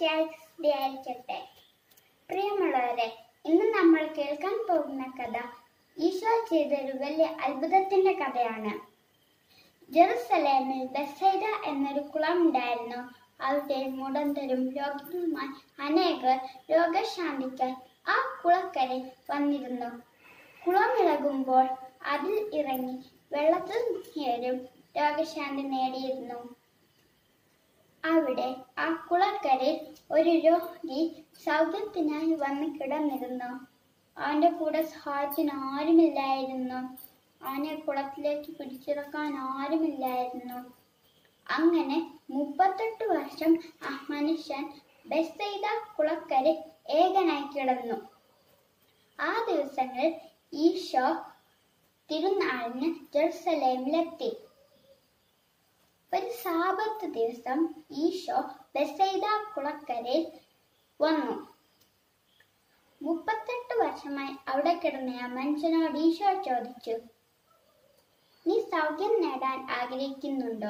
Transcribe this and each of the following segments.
മിശിയായിരിക്കട്ടെ പ്രിയമുള്ളവരെ ഇന്ന് നമ്മൾ കേൾക്കാൻ പോകുന്ന കഥ ഈശോ ചെയ്തൊരു വലിയ അത്ഭുതത്തിന്റെ കഥയാണ് ജെറുസലേമിൽ ബെസൈദ എന്നൊരു കുളം ഉണ്ടായിരുന്നു അവിടെ മുടന്തരും രോഗികളുമായി അനേകർ രോഗശാന്തിക്കായി ആ കുളക്കരെ വന്നിരുന്നു കുളമിളകുമ്പോൾ അതിൽ ഇറങ്ങി വെള്ളത്തിൽ മുങ്ങിയവരും രോഗശാന്തി നേടിയിരുന്നു അവിടെ ആ കുളക്കരയിൽ ഒരു രോഗി സൗഖ്യത്തിനായി വന്ന് കിടന്നിരുന്നു അവന്റെ കൂടെ സഹായത്തിന് ആരുമില്ലായിരുന്നു അവനെ കുളത്തിലേക്ക് പിടിച്ചിറക്കാൻ ആരുമില്ലായിരുന്നു അങ്ങനെ മുപ്പത്തെട്ട് വർഷം ആ മനുഷ്യൻ ബെസ്സെയ്ത കുളക്കര ഏകനായി കിടന്നു ആ ദിവസങ്ങളിൽ ഈശോ തിരുനാളിന് ജെറുസലേമിലെത്തി ഒരു സാപത്ത് ദിവസം ഈശോ ബെസൈദ കുളക്കരയിൽ വന്നു മുപ്പത്തെട്ട് വർഷമായി അവിടെ കിടന്ന ആ മനുഷ്യനോട് ഈശോ ചോദിച്ചു നീ സൗഖ്യം നേടാൻ ആഗ്രഹിക്കുന്നുണ്ടോ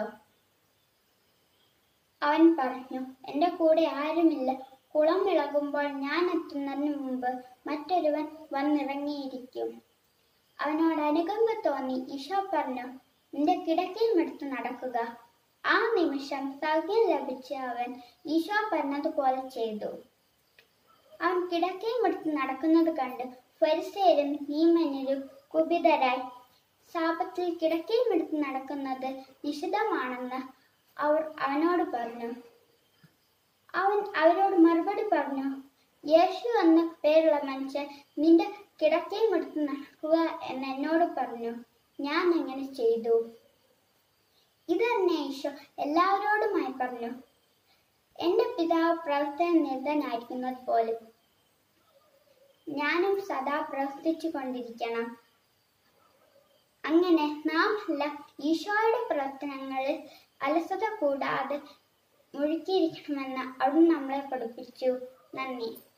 അവൻ പറഞ്ഞു എന്റെ കൂടെ ആരുമില്ല കുളം ഇളകുമ്പോൾ ഞാൻ എത്തുന്നതിന് മുമ്പ് മറ്റൊരുവൻ വന്നിറങ്ങിയിരിക്കും അവനോട് അനുകമ്പ തോന്നി ഈശോ പറഞ്ഞു നിന്റെ കിടക്കയും എടുത്ത് നടക്കുക ആ നിമിഷം സൗഖ്യം ലഭിച്ച അവൻ ഈശോ പറഞ്ഞതുപോലെ ചെയ്തു അവൻ കിടക്കയും എടുത്ത് നടക്കുന്നത് കണ്ട് ഫരിസേരും നീമന്യരും കുപിതരായി ശാപത്തിൽ കിടക്കയും എടുത്ത് നടക്കുന്നത് നിഷിദ്ധമാണെന്ന് അവർ അവനോട് പറഞ്ഞു അവൻ അവരോട് മറുപടി പറഞ്ഞു യേശു എന്ന പേരുള്ള മനുഷ്യൻ നിന്റെ കിടക്കയും എടുത്ത് നടക്കുക എന്ന് എന്നോട് പറഞ്ഞു ഞാൻ അങ്ങനെ ചെയ്തു ഇത് തന്നെ ഈശോ എല്ലാവരോടുമായി പറഞ്ഞു എന്റെ പിതാവ് പ്രവർത്തന നിരതനായിരിക്കുന്നത് പോലും ഞാനും സദാ പ്രവർത്തിച്ചു കൊണ്ടിരിക്കണം അങ്ങനെ നാം എല്ലാം ഈശോയുടെ പ്രവർത്തനങ്ങളിൽ അലസത കൂടാതെ മുഴുകിയിരിക്കണമെന്ന് അവിടുന്ന് നമ്മളെ പഠിപ്പിച്ചു നന്ദി